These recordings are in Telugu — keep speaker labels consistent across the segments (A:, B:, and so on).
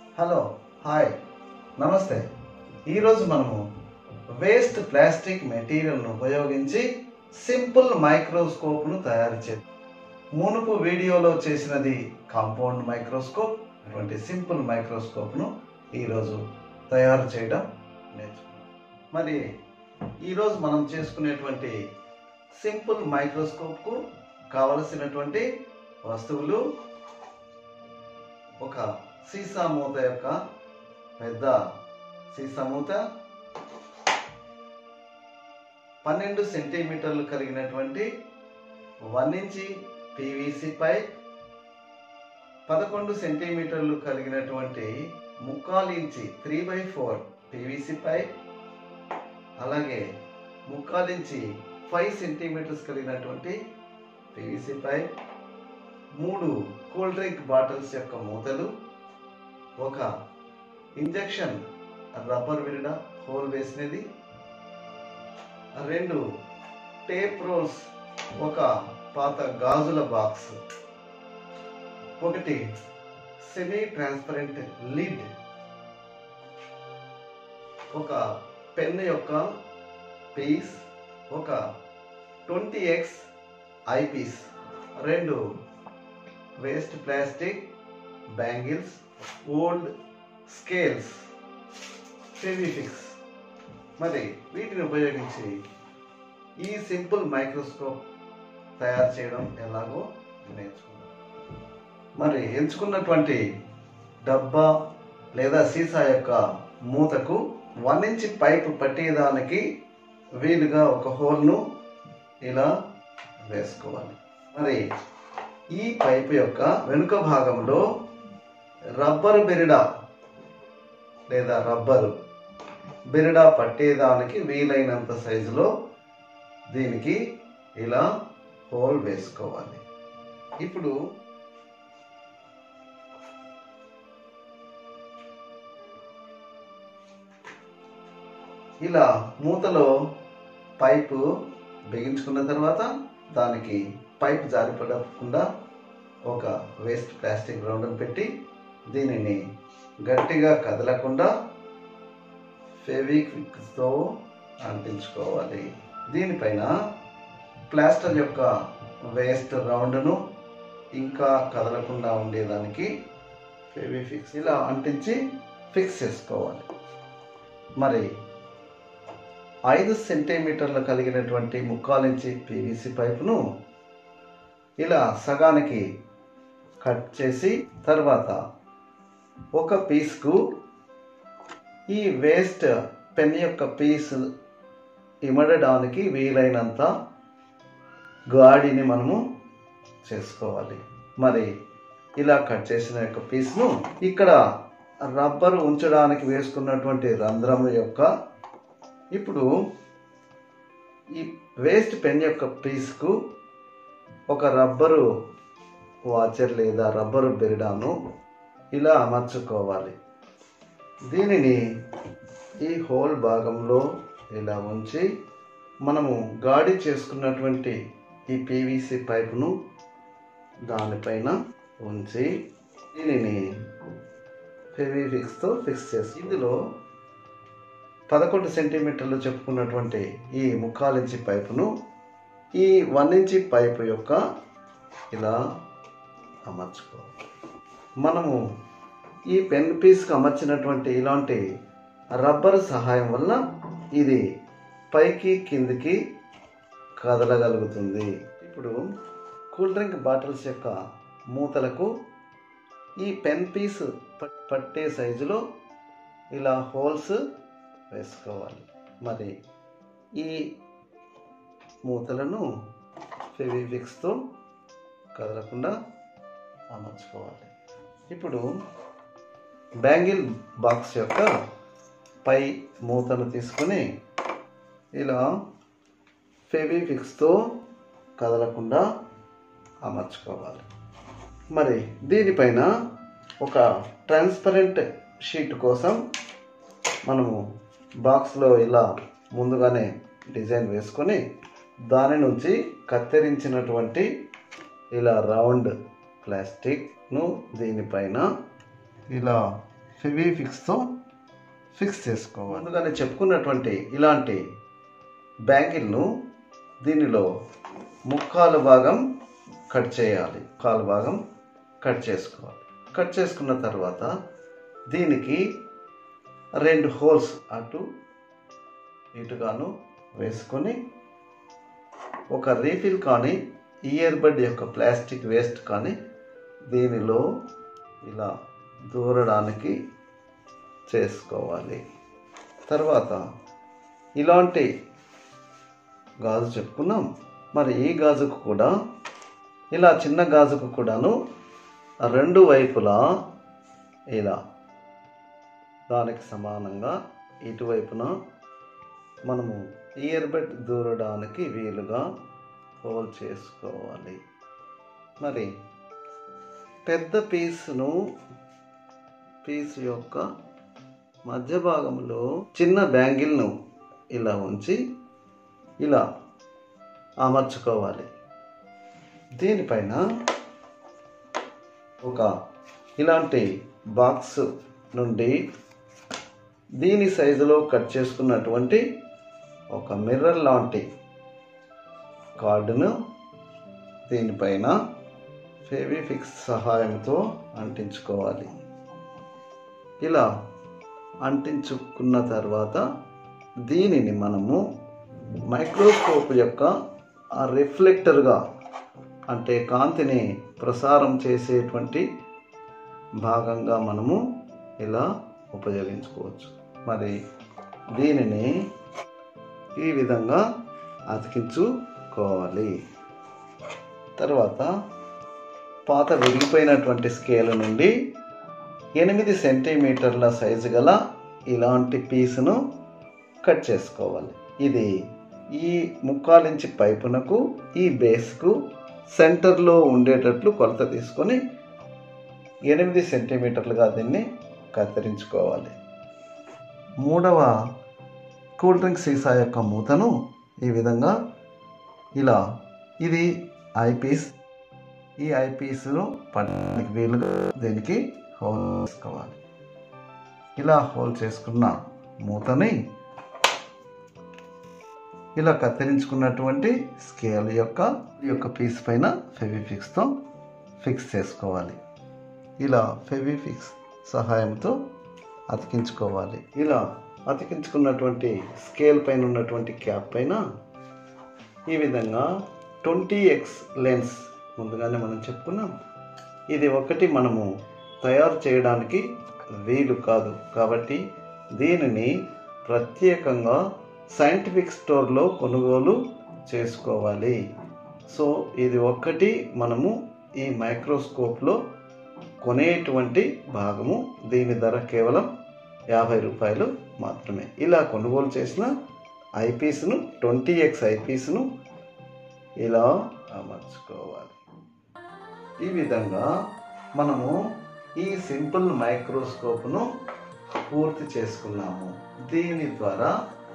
A: హలో హాయ్ నమస్తే ఈరోజు మనము వేస్ట్ ప్లాస్టిక్ మెటీరియల్ను ఉపయోగించి సింపుల్ మైక్రోస్కోప్ను తయారు చేద్దాం మునుపు వీడియోలో చేసినది కాంపౌండ్ మైక్రోస్కోప్ అటువంటి సింపుల్ మైక్రోస్కోప్ను ఈరోజు తయారు చేయడం నేర్చుకున్నాం మరి ఈరోజు మనం చేసుకునేటువంటి సింపుల్ మైక్రోస్కోప్కు కావలసినటువంటి వస్తువులు ఒక సీసా మూత యొక్క పెద్ద సీసా మూత పన్నెండు సెంటీమీటర్లు కలిగినటువంటి వన్ ఇంచి పీవీసీ పైప్ పదకొండు సెంటీమీటర్లు కలిగినటువంటి ముక్కాలు ఇంచి three by four PVC pipe అలాగే ముక్కాలు ఇంచి ఫైవ్ సెంటీమీటర్స్ కలిగినటువంటి పీవీసీ పైప్ మూడు కూల్ డ్రింక్ బాటిల్స్ యొక్క మూతలు ఒక ఇంజెక్షన్ రబ్బర్ విరడ హోల్ వేసినది రెండు టేప్ రోల్స్ ఒక పాత గాజుల బాక్స్ ఒకటి సెమీ ట్రాన్స్పరెంట్ లిడ్ ఒక పెన్ యొక్క పీస్ ఒక ట్వంటీ ఎక్స్ ఐపీస్ రెండు waste plastic bangles old scales Fevifix మరి వీటిని ఉపయోగించి ఈ సింపుల్ మైక్రోస్కోప్ తయారు చేయడం ఎలాగో నేర్చుకున్నాం మరి ఎంచుకున్నటువంటి డబ్బా లేదా సీసా యొక్క మూతకు వన్ ఇంచ్ పైప్ పట్టేదానికి వీలుగా ఒక హోల్ను ఇలా వేసుకోవాలి మరి ఈ పైపు యొక్క వెనుక భాగంలో రబ్బరు బెరిడా లేదా రబ్బరు బెరిడా పట్టేదానికి వీలైనంత సైజులో దీనికి ఇలా హోల్ వేసుకోవాలి ఇప్పుడు ఇలా మూతలో పైపు బిగించుకున్న తర్వాత దానికి పైప్ జారిపడకుండా ఒక వేస్ట్ ప్లాస్టిక్ రౌండ్ని పెట్టి దీనిని గట్టిగా కదలకుండా ఫెవిక్విక్తో అంటించుకోవాలి దీనిపైన ప్లాస్టర్ యొక్క వేస్ట్ రౌండ్ను ఇంకా కదలకుండా ఉండేదానికి ఫెవిఫిక్స్ ఇలా అంటించి ఫిక్స్ చేసుకోవాలి మరి ఐదు సెంటీమీటర్లు కలిగినటువంటి ముక్కాలించి పీవీసీ పైపును ఇలా సగానికి కట్ చేసి తర్వాత ఒక పీస్కు ఈ వేస్ట్ పెన్ యొక్క పీస్ ఇమడడానికి వీలైనంత గాడిని మనము చేసుకోవాలి మరి ఇలా కట్ చేసిన యొక్క పీస్ను ఇక్కడ రబ్బరు ఉంచడానికి వేసుకున్నటువంటి రంధ్రం యొక్క ఇప్పుడు ఈ వేస్ట్ పెన్ యొక్క పీస్కు ఒక రబ్బరు వాచర్ లేదా రబ్బరు బెరిడాను ఇలా అమర్చుకోవాలి దీనిని ఈ హోల్ భాగంలో ఇలా ఉంచి మనము గాడి చేసుకున్నటువంటి ఈ పీవీసీ పైపును దానిపైన ఉంచి దీనిని ఫెవిఫిక్స్తో ఫిక్స్ చేసి ఇందులో పదకొండు సెంటీమీటర్లు చెప్పుకున్నటువంటి ఈ ముక్కాలించి పైపును ఈ వన్ ఇంచి పైపు యొక్క ఇలా అమర్చుకోవాలి మనము ఈ పెన్ పీస్కి అమర్చినటువంటి ఇలాంటి రబ్బర్ సహాయం వల్ల ఇది పైకి కిందికి కదలగలుగుతుంది ఇప్పుడు కూల్ డ్రింక్ బాటిల్స్ యొక్క మూతలకు ఈ పెన్ పీస్ పట్టే సైజులో ఇలా హోల్స్ వేసుకోవాలి మరి ఈ మూతలను ఫెవిఫిక్స్తో కదలకుండా అమర్చుకోవాలి ఇప్పుడు బ్యాంగిల్ బాక్స్ యొక్క పై మూతను తీసుకొని ఇలా ఫెవిఫిక్స్తో కదలకుండా అమర్చుకోవాలి మరి దీనిపైన ఒక ట్రాన్స్పరెంట్ షీట్ కోసం మనము బాక్స్లో ఇలా ముందుగానే డిజైన్ వేసుకొని దాని నుంచి కత్తిరించినటువంటి ఇలా రౌండ్ ప్లాస్టిక్ను దీనిపైన ఇలా ఫిక్స్తో ఫిక్స్ చేసుకోవాలి అందుకని చెప్పుకున్నటువంటి ఇలాంటి బ్యాంగిల్ను దీనిలో ముక్కాలు భాగం కట్ చేయాలి కాలు భాగం కట్ చేసుకోవాలి కట్ చేసుకున్న తర్వాత దీనికి రెండు హోల్స్ అటు ఇటుగాను వేసుకొని ఒక రీఫిల్ కానీ ఇయర్ బడ్ యొక్క ప్లాస్టిక్ వేస్ట్ కానీ దీనిలో ఇలా దూరడానికి చేసుకోవాలి తర్వాత ఇలాంటి గాజు చెప్పుకున్నాం మరి ఈ గాజుకు కూడా ఇలా చిన్న గాజుకు కూడాను రెండు వైపులా ఇలా దానికి సమానంగా ఇటువైపున మనము ఇయర్బడ్ దూరడానికి వీలుగా హోల్ చేసుకోవాలి మరి పెద్ద పీస్ను పీస్ యొక్క మధ్య భాగంలో చిన్న బ్యాంగిల్ను ఇలా ఉంచి ఇలా అమర్చుకోవాలి దీనిపైన ఒక ఇలాంటి బాక్స్ నుండి దీని సైజులో కట్ చేసుకున్నటువంటి ఒక మిర్రర్ లాంటి కార్డును దీనిపైన ఫెవిఫిక్స్ సహాయంతో అంటించుకోవాలి ఇలా అంటించుకున్న తర్వాత దీనిని మనము మైక్రోస్కోప్ యొక్క ఆ రిఫ్లెక్టర్గా అంటే కాంతిని ప్రసారం చేసేటువంటి భాగంగా మనము ఇలా ఉపయోగించుకోవచ్చు మరి దీనిని ఈ విధంగా అతికించుకోవాలి తర్వాత పాత విరిగిపోయినటువంటి స్కేల్ నుండి ఎనిమిది సెంటీమీటర్ల సైజు గల ఇలాంటి పీసును కట్ చేసుకోవాలి ఇది ఈ ముక్కాలించి పైపునకు ఈ బేస్కు సెంటర్లో ఉండేటట్లు కొలత తీసుకొని ఎనిమిది సెంటీమీటర్లుగా దీన్ని కత్తిరించుకోవాలి మూడవ కూల్ డ్రింక్ సీసా యొక్క మూతను ఈ విధంగా ఇలా ఇది ఐపీస్ ఈ ఐపీస్ను పడడానికి వీలుగా దీనికి హోల్ చేసుకోవాలి ఇలా హోల్ చేసుకున్న మూతని ఇలా కత్తిరించుకున్నటువంటి స్కేల్ యొక్క ఈ యొక్క పీస్ పైన ఫెవిఫిక్స్తో ఫిక్స్ చేసుకోవాలి ఇలా ఫెవిఫిక్స్ సహాయంతో అతికించుకోవాలి ఇలా అతికించుకున్నటువంటి స్కేల్ పైన ఉన్నటువంటి క్యాప్ పైన ఈ విధంగా ట్వంటీ ఎక్స్ లెన్స్ ముందుగానే మనం చెప్పుకున్నాం ఇది ఒకటి మనము తయారు చేయడానికి వీలు కాదు కాబట్టి దీనిని ప్రత్యేకంగా సైంటిఫిక్ స్టోర్లో కొనుగోలు చేసుకోవాలి సో ఇది ఒక్కటి మనము ఈ మైక్రోస్కోప్లో కొనేటువంటి భాగము దీని ధర కేవలం యాభై రూపాయలు మాత్రమే ఇలా కొనుగోలు చేసిన ఐపీస్ను ట్వంటీ ఎక్స్ ఐపీస్ను ఇలా అమర్చుకోవాలి ఈ విధంగా మనము ఈ సింపుల్ మైక్రోస్కోప్ను పూర్తి చేసుకున్నాము దీని ద్వారా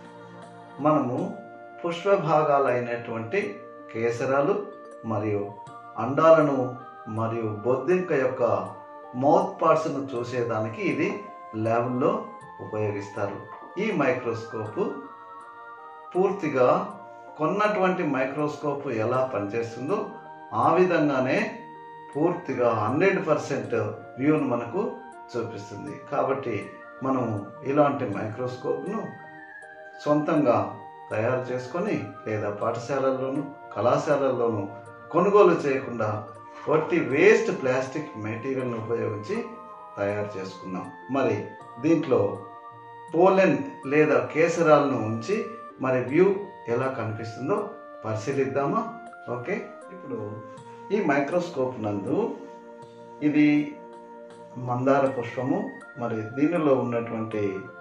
A: మనము పుష్ప భాగాలైనటువంటి కేసరాలు మరియు అండాలను మరియు బొద్దింక యొక్క మౌత్ పార్ట్స్ను చూసేదానికి ఇది ల్యాబ్లో ఉపయోగిస్తారు ఈ మైక్రోస్కోపు పూర్తిగా కొన్నటువంటి మైక్రోస్కోప్ ఎలా పనిచేస్తుందో ఆ విధంగానే పూర్తిగా హండ్రెడ్ పర్సెంట్ వ్యూను మనకు చూపిస్తుంది కాబట్టి మనము ఇలాంటి మైక్రోస్కోప్ను సొంతంగా తయారు చేసుకొని లేదా పాఠశాలల్లోనూ కళాశాలల్లోనూ కొనుగోలు చేయకుండా వట్టి వేస్ట్ ప్లాస్టిక్ మెటీరియల్ను ఉపయోగించి తయారు చేసుకున్నాం మరి దీంట్లో పోలెన్ లేదా కేసరాలను ఉంచి మరి వ్యూ ఎలా కనిపిస్తుందో పరిశీలిద్దామా ఓకే ఇప్పుడు ఈ మైక్రోస్కోప్ నందు ఇది మందార పుష్పము మరి దీనిలో ఉన్నటువంటి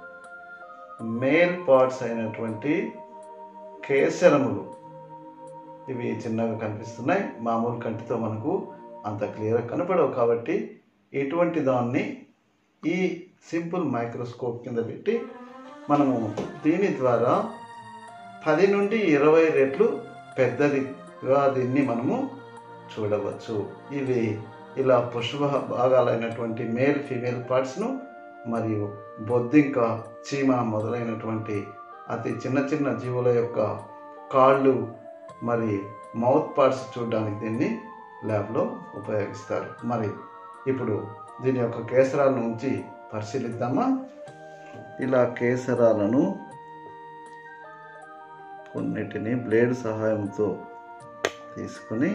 A: మేల్ పార్ట్స్ అయినటువంటి కేసరములు ఇవి చిన్నగా కనిపిస్తున్నాయి మామూలు కంటితో మనకు అంత క్లియర్గా కనపడవు కాబట్టి ఇటువంటి దాన్ని ఈ సింపుల్ మైక్రోస్కోప్ కింద పెట్టి మనము దీని ద్వారా పది నుండి ఇరవై రెట్లు పెద్దదిగా దీన్ని మనము చూడవచ్చు ఇవి ఇలా పుష్ప భాగాలైనటువంటి మేల్ ఫీమేల్ పార్ట్స్ను మరియు బొద్దింక చీమ మొదలైనటువంటి అతి చిన్న చిన్న జీవుల యొక్క కాళ్ళు మరి మౌత్ పార్ట్స్ చూడడానికి దీన్ని ల్యాబ్లో ఉపయోగిస్తారు మరి ఇప్పుడు దీని యొక్క కేసరాలను ఉంచి పరిశీలిద్దామా ఇలా కేసరాలను కొన్నిటిని బ్లేడ్ సహాయంతో తీసుకొని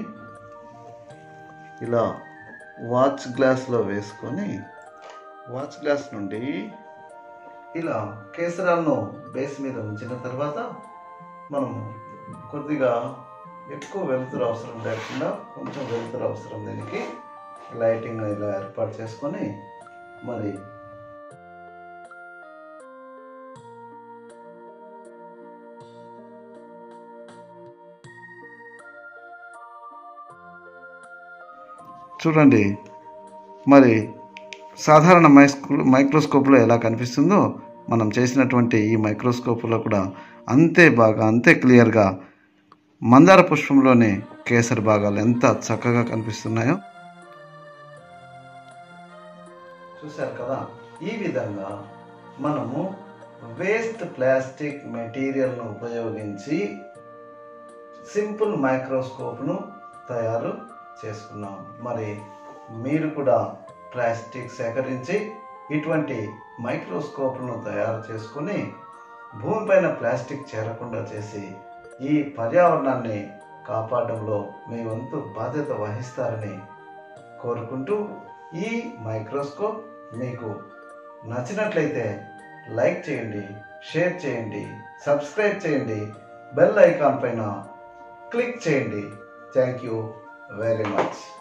A: ఇలా వాచ్ గ్లాస్లో వేసుకొని వాచ్ గ్లాస్ నుండి ఇలా కేసరాలను బేస్ మీద ఉంచిన తర్వాత మనం కొద్దిగా ఎక్కువ వెలుతురు అవసరం లేకుండా కొంచెం వెలుతురు అవసరం దీనికి లైటింగ్ ఇలా ఏర్పాటు చేసుకొని మరి చూడండి మరి సాధారణ మైస్కో మైక్రోస్కోప్లో ఎలా కనిపిస్తుందో మనం చేసినటువంటి ఈ మైక్రోస్కోప్లో కూడా అంతే బాగా అంతే క్లియర్గా మందార పుష్పంలోని కేసరి భాగాలు ఎంత చక్కగా కనిపిస్తున్నాయో చూశారు కదా ఈ విధంగా మనము వేస్ట్ ప్లాస్టిక్ మెటీరియల్ను ఉపయోగించి సింపుల్ మైక్రోస్కోప్ను తయారు చేసుకున్నాం మరి మీరు కూడా ప్లాస్టిక్ సేకరించి ఇటువంటి మైక్రోస్కోప్లను తయారు చేసుకుని భూమిపైన ప్లాస్టిక్ చేరకుండా చేసి ఈ పర్యావరణాన్ని కాపాడడంలో మీ వంతు బాధ్యత వహిస్తారని కోరుకుంటూ ఈ మైక్రోస్కోప్ మీకు నచ్చినట్లయితే లైక్ చేయండి షేర్ చేయండి సబ్స్క్రైబ్ చేయండి బెల్ ఐకాన్ పైన క్లిక్ చేయండి థ్యాంక్ యూ వెరీ మచ్